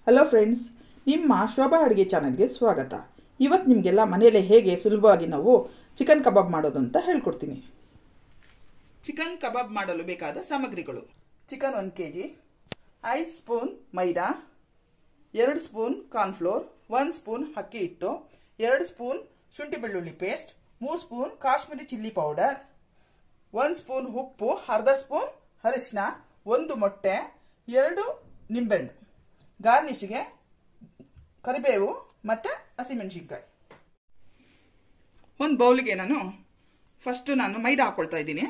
hello friends ನಿಮ್ಮ ಶೋಭಾ ಅಡುಗೆ ಚಾನಲ್ಗೆ ಸ್ವಾಗತ ಇವತ್ತು ನಿಮಗೆಲ್ಲ ಮನೆಯಲ್ಲೇ ಹೇಗೆ ಸುಲಭವಾಗಿ ನಾವು ಚಿಕನ್ ಕಬಾಬ್ ಮಾಡೋದು ಅಂತ ಹೇಳ್ಕೊಡ್ತೀನಿ ಚಿಕನ್ ಕಬಾಬ್ ಮಾಡಲು ಬೇಕಾದ ಸಾಮಗ್ರಿಗಳು ಚಿಕನ್ ಒಂದು ಕೆ ಜಿ ಐದು ಸ್ಪೂನ್ ಮೈದಾ ಎರಡು ಸ್ಪೂನ್ ಕಾರ್ನ್ಫ್ಲೋರ್ ಒಂದು ಸ್ಪೂನ್ ಅಕ್ಕಿ ಹಿಟ್ಟು ಎರಡು ಸ್ಪೂನ್ ಶುಂಠಿ ಬೆಳ್ಳುಳ್ಳಿ ಪೇಸ್ಟ್ ಮೂರು ಸ್ಪೂನ್ ಕಾಶ್ಮೀರಿ ಚಿಲ್ಲಿ ಪೌಡರ್ ಒಂದು ಸ್ಪೂನ್ ಉಪ್ಪು ಅರ್ಧ ಸ್ಪೂನ್ ಅರಿಶಿನ ಒಂದು ಮೊಟ್ಟೆ ಎರಡು ನಿಂಬೆಹಣ್ಣು ಗಾರ್ನಿಷ್ಗೆ ಕರಿಬೇವು ಮತ್ತು ಹಸಿಮೆಣಸಿನ್ಕಾಯಿ ಒಂದು ಬೌಲ್ಗೆ ನಾನು ಫಸ್ಟು ನಾನು ಮೈದಾ ಹಾಕ್ಕೊಳ್ತಾ ಇದ್ದೀನಿ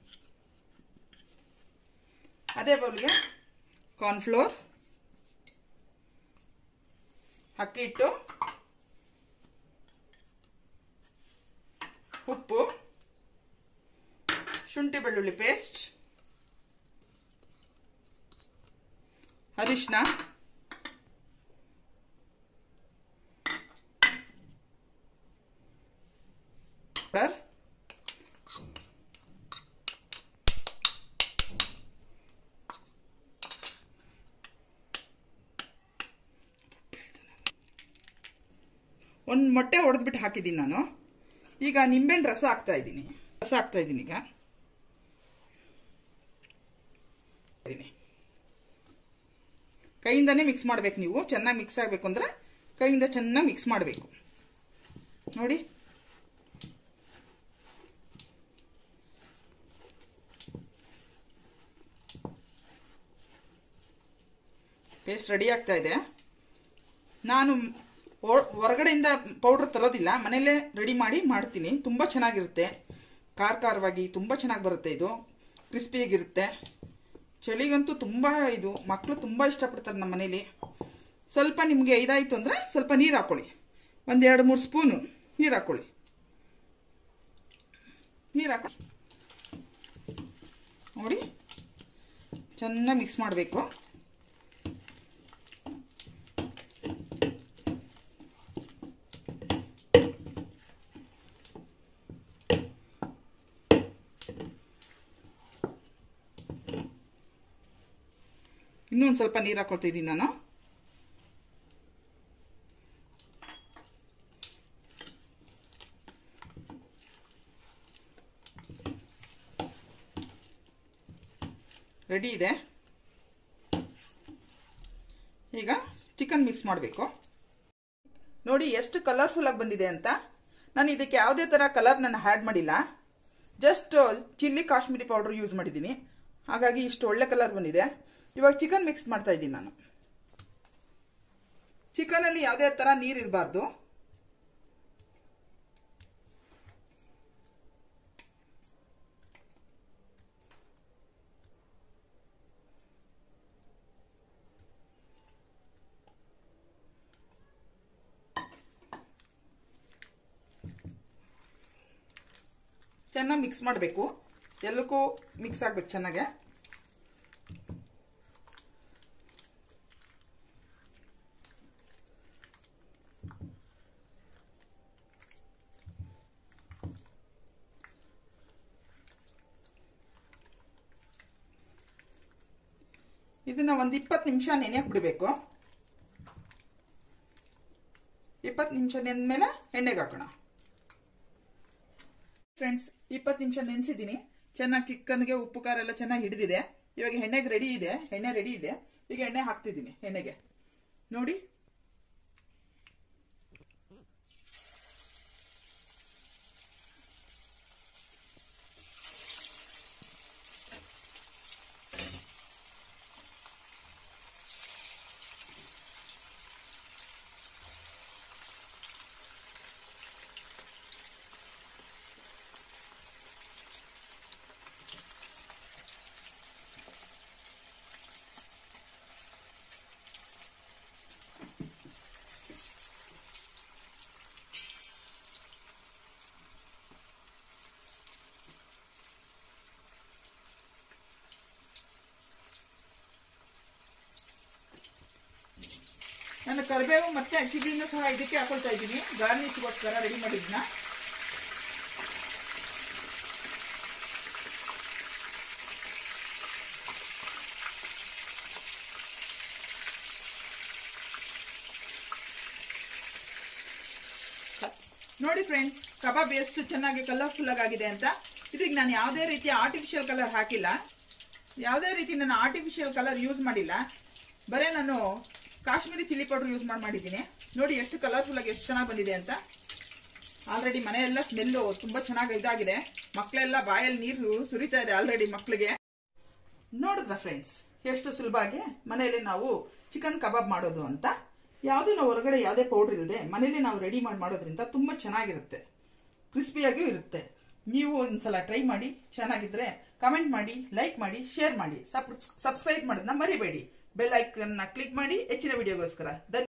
ಅದೇ ಬೌಲ್ಗೆ ಕಾರ್ನ್ಫ್ಲೋರ್ ಅಕ್ಕಿ ಹಿಟ್ಟು ಉಪ್ಪು ಶುಂಠಿ ಬೆಳ್ಳುಳ್ಳಿ ಪೇಸ್ಟ್ ಅರಿಶಿನ ಪೌಡರ್ ಒಂದು ಮೊಟ್ಟೆ ಹೊಡೆದ್ಬಿಟ್ಟು ಹಾಕಿದ್ದೀನಿ ನಾನು ಈಗ ನಿಂಬೆಹಣ್ಣು ರಸ ಹಾಕ್ತಾ ಇದ್ದೀನಿ ರಸ ಹಾಕ್ತಾ ಇದ್ದೀನಿ ಈಗ ಕೈಯಿಂದನೇ ಮಿಕ್ಸ್ ಮಾಡಬೇಕು ನೀವು ಚೆನ್ನಾಗಿ ಮಿಕ್ಸ್ ಆಗಬೇಕು ಅಂದರೆ ಕೈಯಿಂದ ಚೆನ್ನಾಗಿ ಮಿಕ್ಸ್ ಮಾಡಬೇಕು ನೋಡಿ ಪೇಸ್ಟ್ ರೆಡಿ ಆಗ್ತಾ ಇದೆ ನಾನು ಹೊರಗಡೆಯಿಂದ ಪೌಡ್ರ್ ತರೋದಿಲ್ಲ ಮನೆಯಲ್ಲೇ ರೆಡಿ ಮಾಡಿ ಮಾಡ್ತೀನಿ ತುಂಬ ಚೆನ್ನಾಗಿರುತ್ತೆ ಖಾರ ಖಾರವಾಗಿ ತುಂಬ ಚೆನ್ನಾಗಿ ಬರುತ್ತೆ ಇದು ಕ್ರಿಸ್ಪಿಯಾಗಿರುತ್ತೆ ಚಳಿಗಂತೂ ತುಂಬ ಇದು ಮಕ್ಕಳು ತುಂಬ ಇಷ್ಟಪಡ್ತಾರೆ ನಮ್ಮ ಮನೇಲಿ ಸ್ವಲ್ಪ ನಿಮಗೆ ಇದಾಯಿತು ಅಂದರೆ ಸ್ವಲ್ಪ ನೀರು ಹಾಕ್ಕೊಳ್ಳಿ ಒಂದು ಎರಡು ಮೂರು ಸ್ಪೂನು ನೀರು ಹಾಕ್ಕೊಳ್ಳಿ ನೀರು ಹಾಕಿ ನೋಡಿ ಚೆನ್ನಾಗಿ ಮಿಕ್ಸ್ ಮಾಡಬೇಕು ಇನ್ನೊಂದು ಸ್ವಲ್ಪ ನೀರು ಹಾಕೊಳ್ತಾ ಇದ್ದೀನಿ ನಾನು ರೆಡಿ ಇದೆ ಈಗ ಚಿಕನ್ ಮಿಕ್ಸ್ ಮಾಡಬೇಕು ನೋಡಿ ಎಷ್ಟು ಕಲರ್ಫುಲ್ ಆಗಿ ಬಂದಿದೆ ಅಂತ ನಾನು ಇದಕ್ಕೆ ಯಾವುದೇ ಥರ ಕಲರ್ ನಾನು ಆ್ಯಡ್ ಮಾಡಿಲ್ಲ just chilli Kashmiri powder use ಮಾಡಿದ್ದೀನಿ ಹಾಗಾಗಿ ಇಷ್ಟು ಒಳ್ಳೆ ಕಲರ್ ಬಂದಿದೆ ಇವಾಗ ಚಿಕನ್ ಮಿಕ್ಸ್ ಮಾಡ್ತಾ ಇದ್ದೀನಿ ನಾನು ಚಿಕನಲ್ಲಿ ಯಾವುದೇ ಥರ ನೀರು ಇರಬಾರ್ದು ಚೆನ್ನಾಗಿ ಮಿಕ್ಸ್ ಮಾಡಬೇಕು ಎಲ್ಲಕ್ಕೂ ಮಿಕ್ಸ್ ಆಗ್ಬೇಕು ಚೆನ್ನಾಗೆ ಇದನ್ನ ಒಂದು ಇಪ್ಪತ್ತು ನಿಮಿಷ ನೆನೆಯಕ್ಕೆ ಬಿಡಬೇಕು ಇಪ್ಪತ್ತು ನಿಮಿಷ ನೆಂದ್ಮೇಲೆ ಎಣ್ಣೆಗೆ ಹಾಕೋಣ ಫ್ರೆಂಡ್ಸ್ ಇಪ್ಪತ್ತು ನಿಮಿಷ ನೆನೆಸಿದ್ದೀನಿ ಚೆನ್ನಾಗಿ ಚಿಕನ್ಗೆ ಉಪ್ಪು ಖಾರ ಎಲ್ಲ ಚೆನ್ನಾಗಿ ಹಿಡಿದಿದೆ ಇವಾಗ ಎಣ್ಣೆಗೆ ರೆಡಿ ಇದೆ ಎಣ್ಣೆ ರೆಡಿ ಇದೆ ಈಗ ಎಣ್ಣೆ ಹಾಕ್ತಿದ್ದೀನಿ ಎಣ್ಣೆಗೆ ನೋಡಿ ನಾನು ಕರಿಬೇವು ಮತ್ತೆ ಚಿಲ್ಲಿನೂ ಸಹ ಇದಕ್ಕೆ ಹಾಕೊಳ್ತಾ ಇದ್ದೀನಿ ಗಾರ್ನಿಷ್ಗೋಸ್ಕರ ರೆಡಿ ಮಾಡಿದ್ನ ನೋಡಿ ಫ್ರೆಂಡ್ಸ್ ಕಬಾಬ್ ಎಷ್ಟು ಚೆನ್ನಾಗಿ ಕಲರ್ಫುಲ್ ಆಗಿದೆ ಅಂತ ಇದಕ್ಕೆ ನಾನು ಯಾವುದೇ ರೀತಿಯ ಆರ್ಟಿಫಿಷಿಯಲ್ ಕಲರ್ ಹಾಕಿಲ್ಲ ಯಾವುದೇ ರೀತಿ ನಾನು ಆರ್ಟಿಫಿಷಿಯಲ್ ಕಲರ್ ಯೂಸ್ ಮಾಡಿಲ್ಲ ಬರೇ ನಾನು ಕಾಶ್ಮೀರಿ ಚಿಲ್ಲಿ ಪೌಡರ್ ಯೂಸ್ ಮಾಡಿ ಮಾಡಿದ್ದೀನಿ ನೋಡಿ ಎಷ್ಟು ಕಲರ್ಫುಲ್ ಆಗಿ ಎಷ್ಟು ಚೆನ್ನಾಗಿ ಬಂದಿದೆ ಅಂತ ಆಲ್ರೆಡಿ ಮನೆಯೆಲ್ಲ ಸ್ಮೆಲ್ಲು ತುಂಬಾ ಚೆನ್ನಾಗಿ ಇದಾಗಿದೆ ಮಕ್ಕಳೆಲ್ಲ ಬಾಯಲ್ಲಿ ನೀರು ಸುರಿತಾ ಇದೆ ಆಲ್ರೆಡಿ ಮಕ್ಕಳಿಗೆ ನೋಡಿದ್ರ ಫ್ರೆಂಡ್ಸ್ ಎಷ್ಟು ಸುಲಭವಾಗಿ ಮನೆಯಲ್ಲಿ ನಾವು ಚಿಕನ್ ಕಬಾಬ್ ಮಾಡೋದು ಅಂತ ಯಾವುದೂ ನಾವು ಹೊರಗಡೆ ಯಾವುದೇ ಪೌಡರ್ ಇಲ್ಲದೆ ಮನೇಲಿ ನಾವು ರೆಡಿ ಮಾಡಿ ಮಾಡೋದ್ರಿಂದ ತುಂಬಾ ಚೆನ್ನಾಗಿರುತ್ತೆ ಕ್ರಿಸ್ಪಿಯಾಗಿಯೂ ಇರುತ್ತೆ ನೀವು ಒಂದ್ಸಲ ಟ್ರೈ ಮಾಡಿ ಚೆನ್ನಾಗಿದ್ರೆ ಕಮೆಂಟ್ ಮಾಡಿ ಲೈಕ್ ಮಾಡಿ ಶೇರ್ ಮಾಡಿ ಸಬ್ಸ್ಕ್ರೈಬ್ ಮಾಡೋದನ್ನ ಮರಿಬೇಡಿ ಬೆಲ್ ಐಕನ್ನ ಕ್ಲಿಕ್ ಮಾಡಿ ಹೆಚ್ಚಿನ ವಿಡಿಯೋಗೋಸ್ಕರ